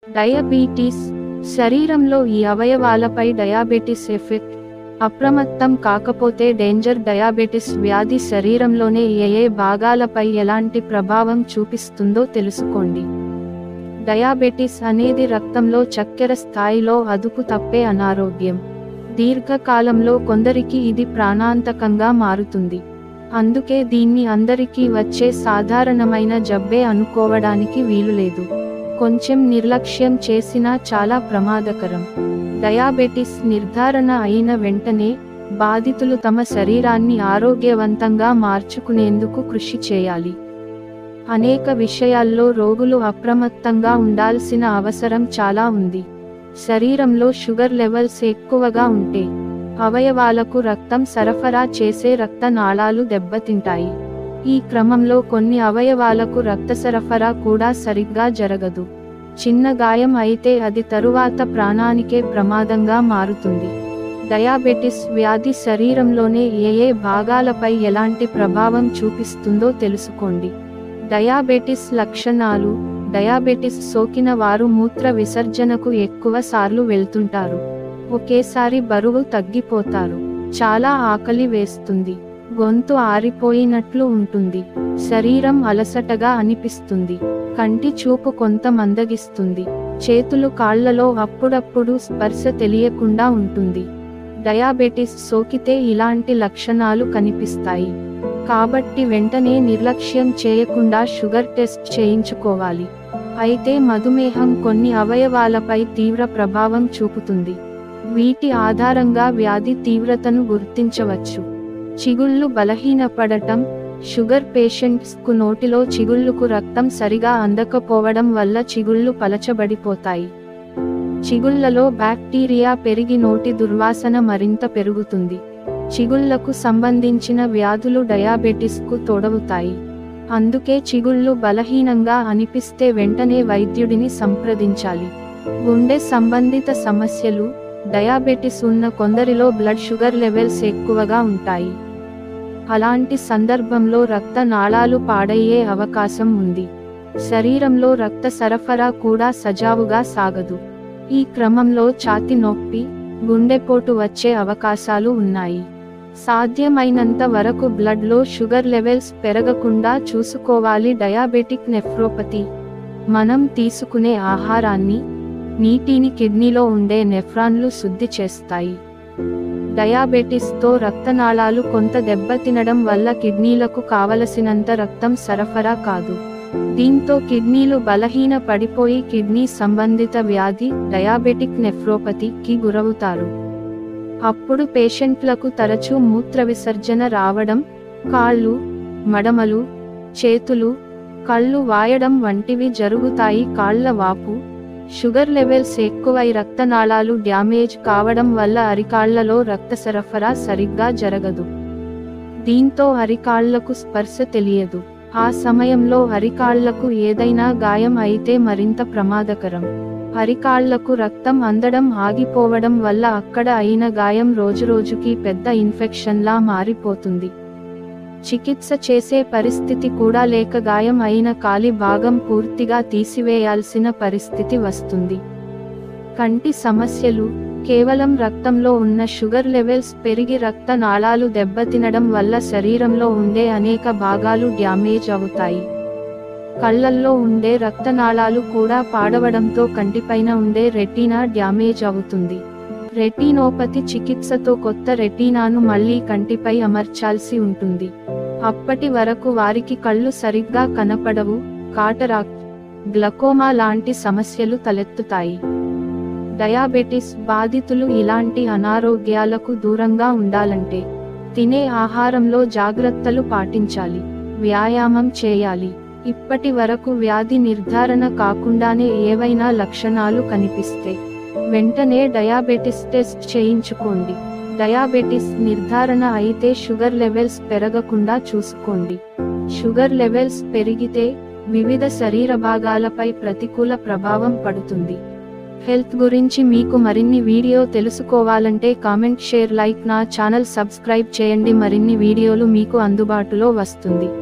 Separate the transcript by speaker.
Speaker 1: diabetes శరీరంలో ఈ అవయవాలపై డయాబెటిస్ ఎఫెక్ట్ అప్రమత్తం కాకపోతే డేంజర్ డయాబెటిస్ వ్యాధి శరీరంలోనే ఏ ఏ భాగాలపై ఎలాంటి ప్రభావం చూపిస్తుందో తెలుసుకోండి డయాబెటిస్ అనేది రక్తంలో చక్కెర స్థాయిలో అదుపు తప్పే అనారోగ్యం దీర్ఘకాలంలో కొందరికి ఇది ప్రాణాంతకంగా మారుతుంది అందుకే దీన్ని అందరికీ వచ్చే సాధారణమైన జబ్బే అనుకోవడానికి వీలులేదు కొంచెం నిర్లక్ష్యం చేసినా చాలా ప్రమాదకరం డయాబెటిస్ నిర్ధారణ అయిన వెంటనే బాధితులు తమ శరీరాన్ని ఆరోగ్యవంతంగా మార్చుకునేందుకు కృషి చేయాలి అనేక విషయాల్లో రోగులు అప్రమత్తంగా ఉండాల్సిన అవసరం చాలా ఉంది శరీరంలో షుగర్ లెవెల్స్ ఎక్కువగా ఉంటే అవయవాలకు రక్తం సరఫరా చేసే రక్త నాళాలు దెబ్బతింటాయి ఈ క్రమంలో కొన్ని అవయవాలకు రక్త సరఫరా కూడా సరిగ్గా జరగదు చిన్న గాయం అయితే అది తరువాత ప్రాణానికే ప్రమాదంగా మారుతుంది డయాబెటిస్ వ్యాధి శరీరంలోనే ఏ ఏ భాగాలపై ఎలాంటి ప్రభావం చూపిస్తుందో తెలుసుకోండి డయాబెటిస్ లక్షణాలు డయాబెటిస్ సోకిన వారు మూత్ర విసర్జనకు ఎక్కువ సార్లు వెళ్తుంటారు ఒకేసారి బరువు తగ్గిపోతారు చాలా ఆకలి వేస్తుంది గొంతు ఆరిపోయినట్లు ఉంటుంది శరీరం అలసటగా అనిపిస్తుంది కంటి చూపు కొంత మందగిస్తుంది చేతులు కాళ్లలో అప్పుడప్పుడు స్పర్శ తెలియకుండా ఉంటుంది డయాబెటిస్ సోకితే ఇలాంటి లక్షణాలు కనిపిస్తాయి కాబట్టి వెంటనే నిర్లక్ష్యం చేయకుండా షుగర్ టెస్ట్ చేయించుకోవాలి అయితే మధుమేహం కొన్ని అవయవాలపై తీవ్ర ప్రభావం చూపుతుంది వీటి ఆధారంగా వ్యాధి తీవ్రతను గుర్తించవచ్చు చిగుళ్ళు బలహీనపడటం షుగర్ పేషెంట్స్కు నోటిలో చిగుళ్ళుకు రక్తం సరిగా అందకపోవడం వల్ల చిగుళ్ళు పలచబడిపోతాయి చిగుళ్లలో బ్యాక్టీరియా పెరిగి నోటి దుర్వాసన మరింత పెరుగుతుంది చిగుళ్లకు సంబంధించిన వ్యాధులు డయాబెటిస్కు తోడవుతాయి అందుకే చిగుళ్ళు బలహీనంగా అనిపిస్తే వెంటనే వైద్యుడిని సంప్రదించాలి గుండె సంబంధిత సమస్యలు డయాబెటిస్ ఉన్న కొందరిలో బ్లడ్ షుగర్ లెవెల్స్ ఎక్కువగా ఉంటాయి అలాంటి సందర్భంలో రక్త నాళాలు పాడయ్యే అవకాశం ఉంది శరీరంలో రక్త సరఫరా కూడా సజావుగా సాగదు ఈ క్రమంలో ఛాతి నొప్పి గుండెపోటు వచ్చే అవకాశాలు ఉన్నాయి సాధ్యమైనంత వరకు బ్లడ్లో షుగర్ లెవెల్స్ పెరగకుండా చూసుకోవాలి డయాబెటిక్ నెఫ్రోపతి మనం తీసుకునే ఆహారాన్ని నీటిని కిడ్నీలో ఉండే నెఫ్రాన్లు శుద్ధి చేస్తాయి డయాబెటిస్తో రక్తనాళాలు కొంత దెబ్బతినడం వల్ల కిడ్నీలకు కావలసినంత రక్తం సరఫరా కాదు దీంతో కిడ్నీలు బలహీన పడిపోయి కిడ్నీ సంబంధిత వ్యాధి డయాబెటిక్ నెఫ్రోపతికి గురవుతారు అప్పుడు పేషెంట్లకు తరచూ మూత్ర విసర్జన రావడం కాళ్ళు మడమలు చేతులు కళ్ళు వాయడం వంటివి జరుగుతాయి కాళ్ల వాపు షుగర్ లెవెల్స్ ఎక్కువై రక్తనాళాలు డ్యామేజ్ కావడం వల్ల అరికాళ్లలో రక్త సరఫరా సరిగ్గా జరగదు దీంతో అరికాళ్లకు స్పర్శ తెలియదు ఆ సమయంలో అరికాళ్లకు ఏదైనా గాయం అయితే మరింత ప్రమాదకరం అరికాళ్లకు రక్తం అందడం ఆగిపోవడం వల్ల అక్కడ అయిన గాయం రోజురోజుకి పెద్ద ఇన్ఫెక్షన్లా మారిపోతుంది చికిత్స చేసే పరిస్థితి కూడా లేక గాయం అయిన కాలి భాగం పూర్తిగా తీసివేయాల్సిన పరిస్థితి వస్తుంది కంటి సమస్యలు కేవలం రక్తంలో ఉన్న షుగర్ లెవెల్స్ పెరిగి రక్త నాళాలు దెబ్బతినడం వల్ల శరీరంలో ఉండే అనేక భాగాలు డ్యామేజ్ అవుతాయి కళ్ళల్లో ఉండే రక్తనాళాలు కూడా పాడవడంతో కంటిపైన ఉండే రెటీనా డ్యామేజ్ అవుతుంది రెటీనోపతి చికిత్సతో కొత్త రెటీనాను మళ్ళీ కంటిపై అమర్చాల్సి ఉంటుంది అప్పటి వరకు వారికి కళ్ళు సరిగ్గా కనపడవు కాటరాక్ట్ గ్లకోమా లాంటి సమస్యలు తలెత్తుతాయి డయాబెటిస్ బాధితులు ఇలాంటి అనారోగ్యాలకు దూరంగా ఉండాలంటే తినే ఆహారంలో జాగ్రత్తలు పాటించాలి వ్యాయామం చేయాలి ఇప్పటి వరకు వ్యాధి నిర్ధారణ కాకుండానే ఏవైనా లక్షణాలు కనిపిస్తే వెంటనే డయాబెటిస్ టెస్ట్ చేయించుకోండి డయాబెటిస్ నిర్ధారణ అయితే షుగర్ లెవెల్స్ పెరగకుండా చూసుకోండి షుగర్ లెవెల్స్ పెరిగితే వివిధ శరీర భాగాలపై ప్రతికూల ప్రభావం పడుతుంది హెల్త్ గురించి మీకు మరిన్ని వీడియో తెలుసుకోవాలంటే కామెంట్ షేర్ లైక్ నా ఛానల్ సబ్స్క్రైబ్ చేయండి మరిన్ని వీడియోలు మీకు అందుబాటులో వస్తుంది